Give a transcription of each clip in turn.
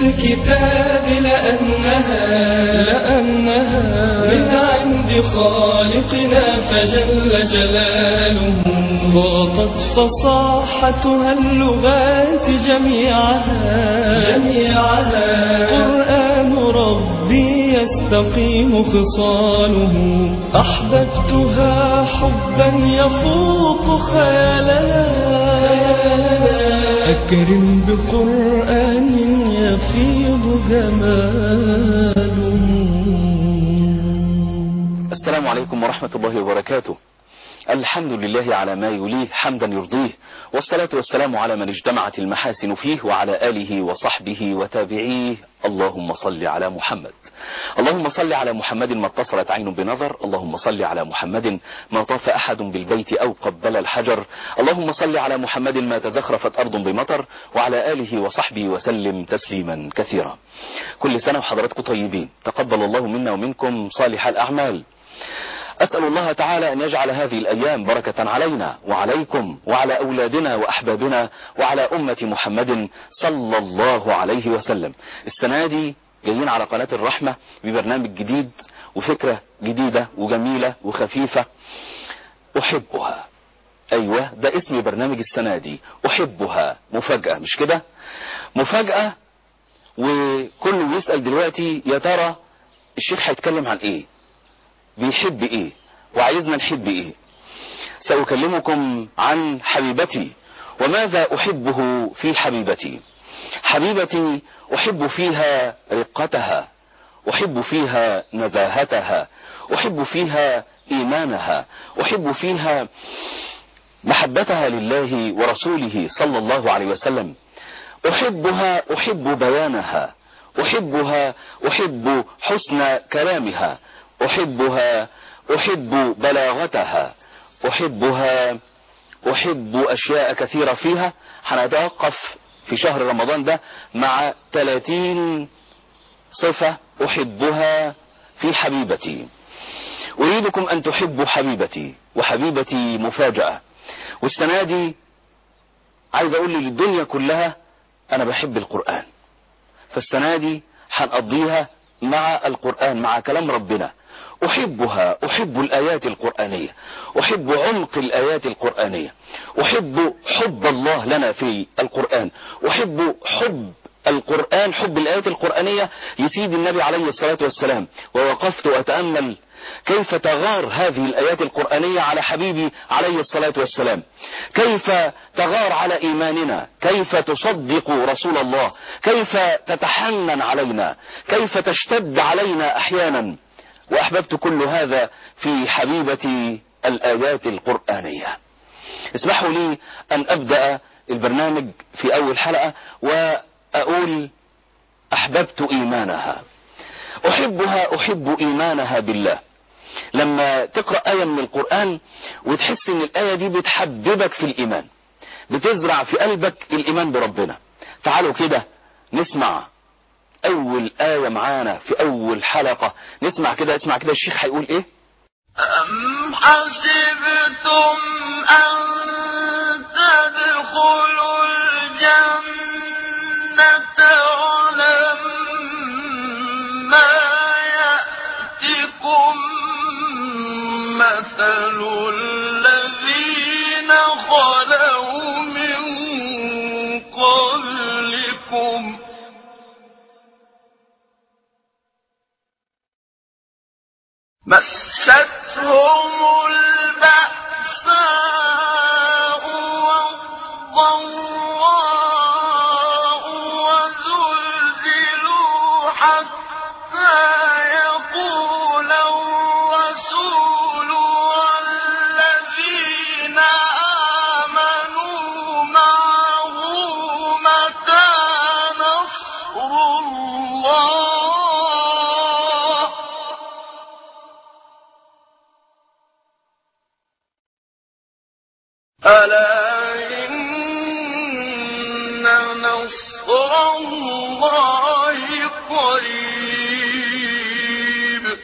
الكتاب لأنها لأنها من عند خالقنا فجل جلاله ضاقت فصاحتها اللغات جميعها جميعها قرآن ربي يستقيم خصاله أحببتها حبا يفوق خيالنا أكرم بقرآن يفيض جماله السلام عليكم ورحمة الله وبركاته الحمد لله على ما يليه حمدا يرضيه والصلاة والسلام على من اجتمعت المحاسن فيه وعلى آله وصحبه وتابعيه اللهم صل على محمد اللهم صل على محمد ما اتصلت عين بنظر اللهم صل على محمد ما طاف أحد بالبيت أو قبل الحجر اللهم صل على محمد ما تزخرفت أرض بمطر وعلى آله وصحبه وسلم تسليما كثيرا كل سنة وحضراتكم طيبين تقبل الله منا ومنكم صالح الأعمال أسأل الله تعالى أن يجعل هذه الأيام بركة علينا وعليكم وعلى أولادنا وأحبابنا وعلى أمة محمد صلى الله عليه وسلم السنة دي جايين على قناة الرحمة ببرنامج جديد وفكرة جديدة وجميلة وخفيفة أحبها أيوة ده اسم برنامج السنة دي أحبها مفاجأة مش كده مفاجأة وكله يسأل دلوقتي يا ترى الشيخ هيتكلم عن ايه بيحب ايه وعايزنا نحب ايه سأكلمكم عن حبيبتي وماذا احبه في حبيبتي حبيبتي احب فيها رقتها احب فيها نزاهتها احب فيها ايمانها احب فيها محبتها لله ورسوله صلى الله عليه وسلم احبها احب بيانها احبها احب حسن كلامها احبها احب بلاغتها احبها احب اشياء كثيرة فيها هنتوقف في شهر رمضان ده مع 30 صفة احبها في حبيبتي اريدكم ان تحبوا حبيبتي وحبيبتي مفاجأة والسنة دي عايز اقول للدنيا كلها انا بحب القرآن فالسنة دي هنقضيها مع القرآن مع كلام ربنا أحبها أحب الآيات القرآنية أحب عمق الآيات القرآنية أحب حب الله لنا في القرآن أحب حب القرآن حب الآيات القرآنية لسيد النبي عليه الصلاة والسلام ووقفت وأتأمل كيف تغار هذه الآيات القرآنية على حبيبي عليه الصلاة والسلام كيف تغار على إيماننا كيف تصدق رسول الله كيف تتحنن علينا كيف تشتد علينا أحيانا وأحببت كل هذا في حبيبتي الآيات القرآنية اسمحوا لي أن أبدأ البرنامج في أول حلقة وأقول أحببت إيمانها أحبها أحب إيمانها بالله لما تقرأ آية من القرآن وتحس ان الآية دي بتحببك في الإيمان بتزرع في قلبك الإيمان بربنا تعالوا كده نسمع أول آية معانا في أول حلقة نسمع كده اسمع كده الشيخ هيقول إيه أم حسبتم أن تدخلوا الجنة ولما يأتكم مثل الذين خلوا من قبلكم مستهم البأساء والضراء وزلزلوا حتى يقول الرسول والذين آمنوا معه متى نصر الله ألا إن نصر الله قريب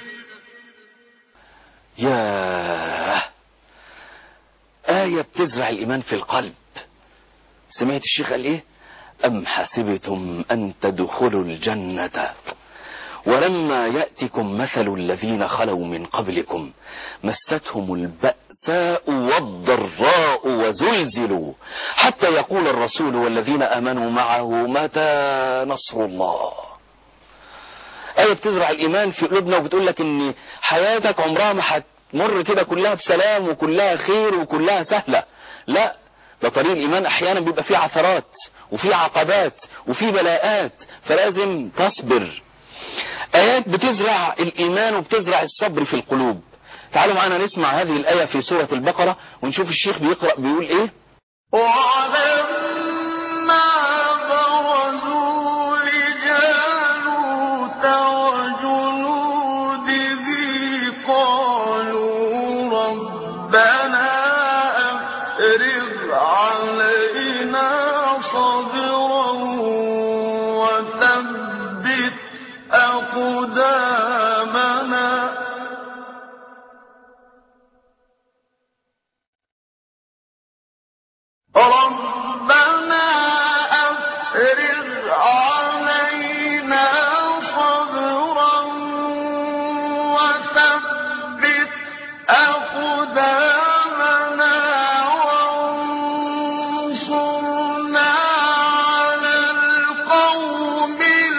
ياه آية بتزرع الإيمان في القلب سمعت الشيخ قال إيه أم حسبتم أن تدخلوا الجنة ولما يأتكم مثل الذين خلوا من قبلكم مستهم البأساء والضراء وزلزلوا حتى يقول الرسول والذين آمنوا معه متى نصر الله آية بتزرع الإيمان في قلوبنا وبتقول لك إن حياتك عمرها ما هتمر كده كلها بسلام وكلها خير وكلها سهلة لا ده طريق الإيمان أحيانا بيبقى فيه عثرات وفيه عقبات وفيه بلاءات فلازم تصبر آيات بتزرع الإيمان وبتزرع الصبر في القلوب تعالوا معنا نسمع هذه الآية في سورة البقرة ونشوف الشيخ بيقرأ بيقول إيه وعلما برزوا لجالوت وجنوده قالوا ربنا أفرغ علينا صبرا وثبت أقدامنا ربنا أفرغ علينا صبرا وثبت أقدامنا وانصرنا على القوم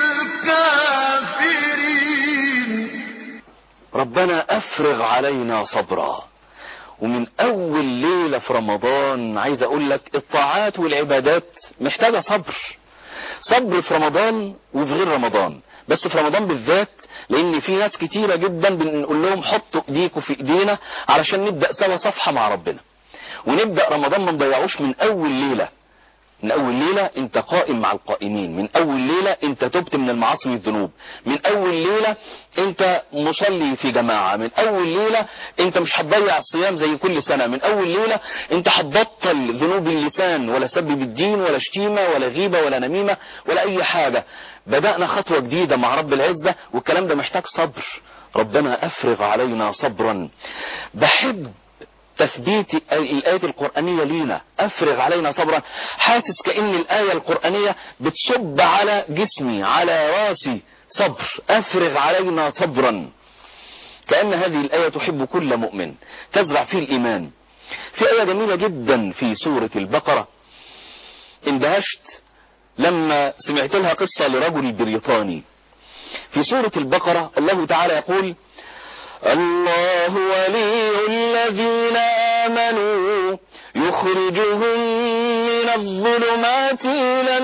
الكافرين ربنا افرغ علينا صبرا ومن اول ليلة في رمضان عايز اقول لك الطاعات والعبادات محتاجة صبر صبر في رمضان وفي غير رمضان بس في رمضان بالذات لان في ناس كتيرة جدا بنقول لهم حطوا ايديكم في ايدينا علشان نبدأ سوا صفحة مع ربنا ونبدأ رمضان ما نضيعوش من اول ليلة من اول ليلة انت قائم مع القائمين من اول ليلة انت تبت من المعاصي والذنوب من اول ليلة انت مصلي في جماعة من اول ليلة انت مش هتضيع الصيام زي كل سنة من اول ليلة انت هتبطل ذنوب اللسان ولا سب بالدين ولا شتيمة ولا غيبة ولا نميمة ولا اي حاجة بدأنا خطوة جديدة مع رب العزة والكلام ده محتاج صبر ربنا افرغ علينا صبرا بحب تثبيت الآية القرآنية لينا أفرغ علينا صبرا حاسس كأن الآية القرآنية بتصب على جسمي على راسي صبر أفرغ علينا صبرا كأن هذه الآية تحب كل مؤمن تزرع فيه الإيمان في آية جميلة جدا في سورة البقرة اندهشت لما سمعت لها قصة لرجل بريطاني في سورة البقرة الله تعالى يقول الله ولي الذين آمنوا يخرجهم من الظلمات إلى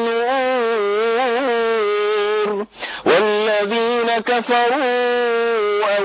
النور والذين كفروا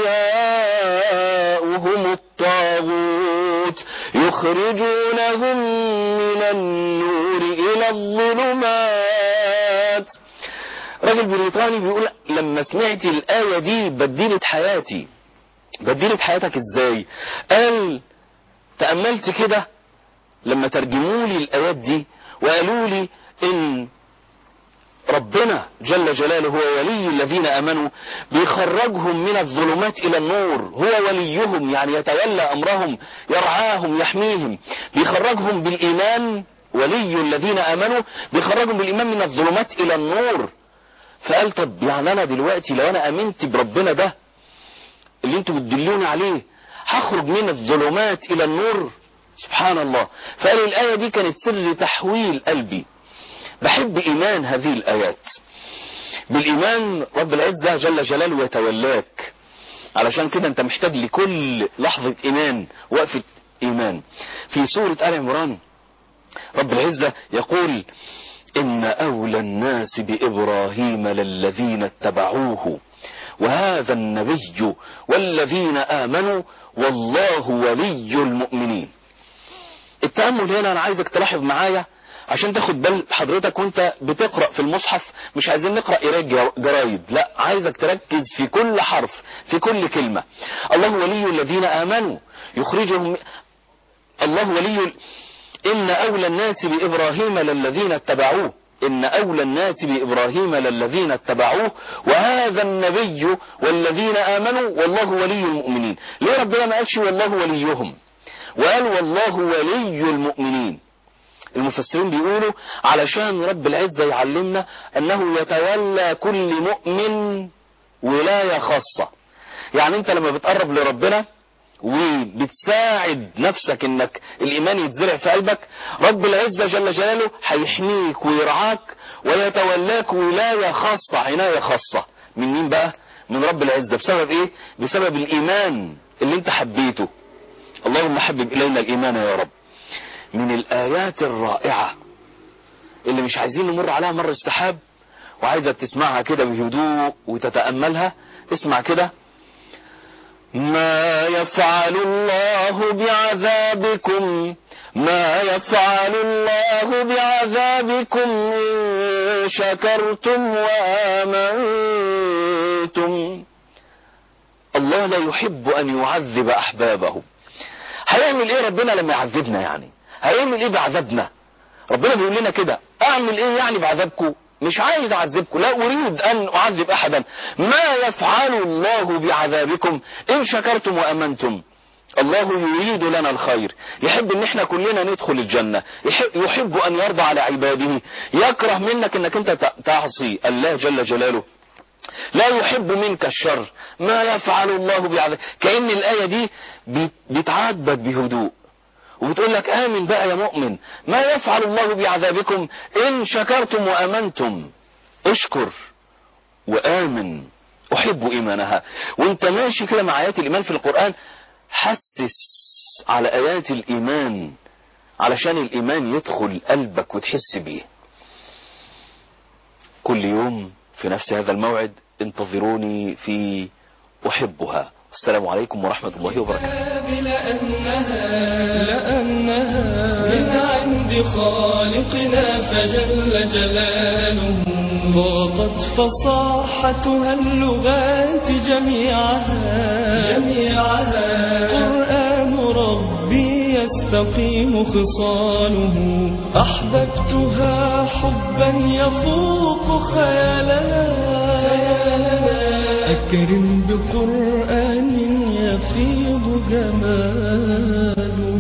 أولياؤهم الطاغوت يخرجونهم من النور إلى الظلمات راجل بريطاني بيقول لما سمعت الآية دي بدلت حياتي بدلت حياتك ازاي قال تأملت كده لما ترجموا لي الآيات دي وقالوا لي ان ربنا جل جلاله هو ولي الذين امنوا بيخرجهم من الظلمات الى النور هو وليهم يعني يتولى امرهم يرعاهم يحميهم بيخرجهم بالايمان ولي الذين امنوا بيخرجهم بالايمان من الظلمات الى النور فقال طب يعني انا دلوقتي لو انا امنت بربنا ده اللي انتوا بتدلوني عليه هخرج من الظلمات الى النور سبحان الله فقال الايه دي كانت سر تحويل قلبي بحب ايمان هذه الايات بالايمان رب العزه جل جلاله يتولاك علشان كده انت محتاج لكل لحظه ايمان وقفه ايمان في سوره ال عمران رب العزه يقول إن أولى الناس بإبراهيم للذين اتبعوه وهذا النبي والذين آمنوا والله ولي المؤمنين التأمل هنا أنا عايزك تلاحظ معايا عشان تاخد بال حضرتك وانت بتقرأ في المصحف مش عايزين نقرأ قراءة جرايد لا عايزك تركز في كل حرف في كل كلمة الله ولي الذين آمنوا يخرجهم الله ولي إن أولى الناس بإبراهيم للذين اتبعوه إن أولى الناس بإبراهيم للذين اتبعوه وهذا النبي والذين آمنوا والله ولي المؤمنين ليه ربنا ما قالش والله وليهم وقال والله ولي المؤمنين المفسرين بيقولوا علشان رب العزة يعلمنا أنه يتولى كل مؤمن ولاية خاصة يعني أنت لما بتقرب لربنا وبتساعد نفسك انك الايمان يتزرع في قلبك رب العزة جل جلاله هيحميك ويرعاك ويتولاك ولاية خاصة عناية خاصة من مين بقى من رب العزة بسبب ايه بسبب الايمان اللي انت حبيته اللهم حبب الينا الايمان يا رب من الايات الرائعة اللي مش عايزين نمر عليها مر السحاب وعايزك تسمعها كده بهدوء وتتأملها اسمع كده ما يفعل الله بعذابكم ما يفعل الله بعذابكم إن شكرتم وآمنتم الله لا يحب أن يعذب أحبابه هيعمل إيه ربنا لما يعذبنا يعني هيعمل إيه بعذابنا ربنا بيقول لنا كده أعمل إيه يعني بعذابكم مش عايز اعذبكم لا اريد ان اعذب احدا ما يفعل الله بعذابكم ان شكرتم وامنتم الله يريد لنا الخير يحب ان احنا كلنا ندخل الجنة يحب ان يرضى على عباده يكره منك انك انت تعصي الله جل جلاله لا يحب منك الشر ما يفعل الله بعذاب كأن الآية دي بتعاتبك بهدوء وبتقول لك آمن بقى يا مؤمن ما يفعل الله بعذابكم إن شكرتم وأمنتم اشكر وآمن أحب إيمانها وانت ماشي كده مع آيات الإيمان في القرآن حسس على آيات الإيمان علشان الإيمان يدخل قلبك وتحس بيه كل يوم في نفس هذا الموعد انتظروني في أحبها السلام عليكم ورحمة الله وبركاته لأنها, لأنها من عند خالقنا فجل جلاله ضاقت فصاحتها اللغات جميعها جميعها قرآن ربي يستقيم خصاله أحببتها حبا يفوق خيالنا أكرم بقرآن يفيض جماله